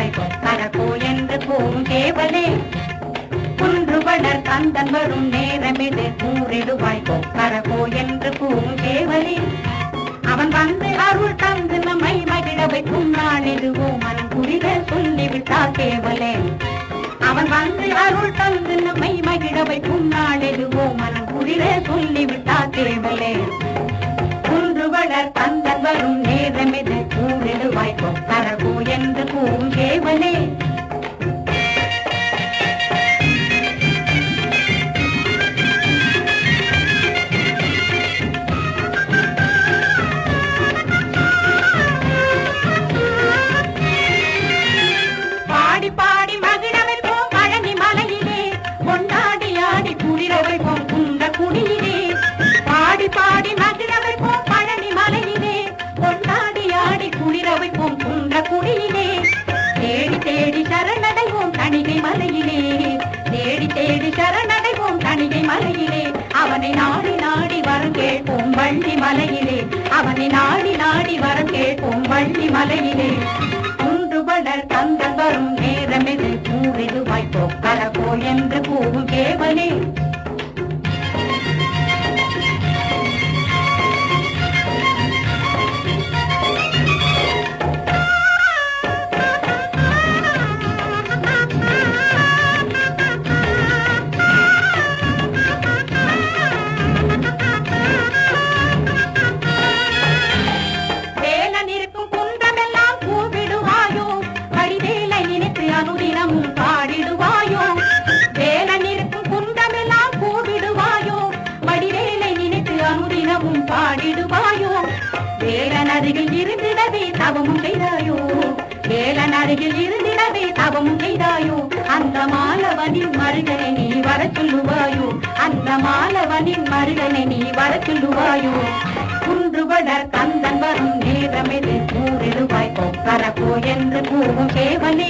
கூறிடுவாய் கொக்கரக்கோ என்று கூறும் கேவலே குன்று வளர் கந்தன் வரும் நேரமிது கூறிடுவாய் கொக்கரக்கோ என்று கூறும் கேவலே அவன் வந்து அருள் தந்து நம்மை மகிழ வைக்கும் நாள் எதுவோ மனம் புரித சொல்லிவிட்டார் கேவலே அவன் வந்து அருள் தந்து நம்மை மகிழ வைக்கும் நாள் எதுவோ மனம் புரித சொல்லிவிட்டார் கேவலே குன்று வளர் கந்தன் வரும் நேரமிது கூறிடுவாய் கொக்கரகோ என்று கூறும் கேவலே பாடி பாடி மகிழ வைப்போம் பழனி மலையிலே கொண்டாடி ஆடி குளிர வைப்போம் குன்ற குடியிலே பாடி பாடி மகிழ வைப்போம் பழனி மலையிலே கொண்டாடி ஆடி குளிர வைப்போம் குன்ற குடியிலே தேடி தேடி சரணடைவோம் தணிகை மலையிலே தேடி தேடி சரணடைவோம் தணிகை மலையிலே அவனை நாடி நாடி வரம் கேட்போம் வள்ளி மலையிலே அவனை நாடி நாடி வரம் கேட்போம் வள்ளி மலையிலே குன்று வளர் தந்தன் வரும் நேரமெது கூறிடுவாய் கொக்கரகோ என்று கூறும் கேவலே வேலன் இருக்கும் குன்றமெல்லாம் கூவிடுவாயோ வடிவேலை நினைத்து அனுதினமும் பாடிடுவாயோ வேலன் இருக்கும் குன்றமெல்லாம் கூவிடுவாயோ வடிவேலை நினைத்து அனுதினமும் பாடிடுவாயோ வேலன் அருகில் இருந்திடவே தவமும் செய்தாயோ வேலன் அருகில் இருந்திடவே தவமும் செய்தாயோ அந்த மாலவனின் மருகனை நீ வர சொல்லுவாயோ அந்த மாலவனின் மருகனை நீ வர சொல்லுவாயோ குன்று வளர் கந்தன் வரும் நேரமெது கூறிடுவாய் கொக்கரக்கோ என்று கூறும் சேவனே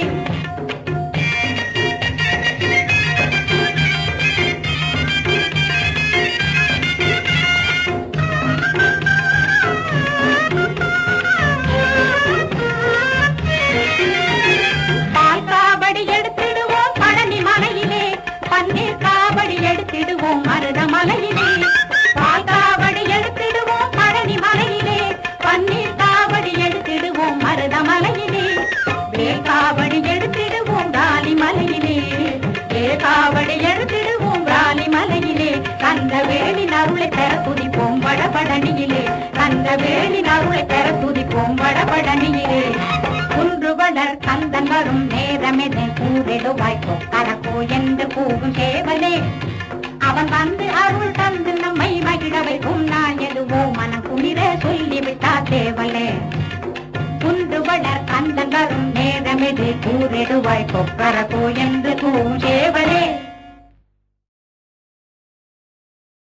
பால் காவடி எடுத்திடுவோம் பழனி மலையிலே பன்னீர் காவடி எடுத்திடுவோம் மருத மலையிலே பால் காவடி எடுத்திடுவோம் பழனி மலையிலே பன்னீர் காவடி எடுத்திடுவோம் மருத மலையிலே வேல் காவடி எடுத்திடுவோம் ராலி மலையிலே வேல் காவடி எடுத்திடுவோம் ராலி மலையிலே கந்த வேலின் அருளை பெற துதிப்போம் வடபழனியிலே கந்த வேலின் அருளை பெற துதிப்போம் வடபழனியிலே குன்று வளர் கந்தன் வரும் நேரமெதை கூறிடுவாய் கொக்கரக்கோ என்று கூறும் சேவலே அவன் வந்து அருள் தந்து நம்மை மகிழ வைக்கும் நாள் எதுவோ மனம் குளிர சொல்லிவிட்டார் தேவலே குன்று வளர் கந்தன் வரும் நேரமெது கூறிடுவாய் கொக்கரக்கோ என்று கூறும் சேவலே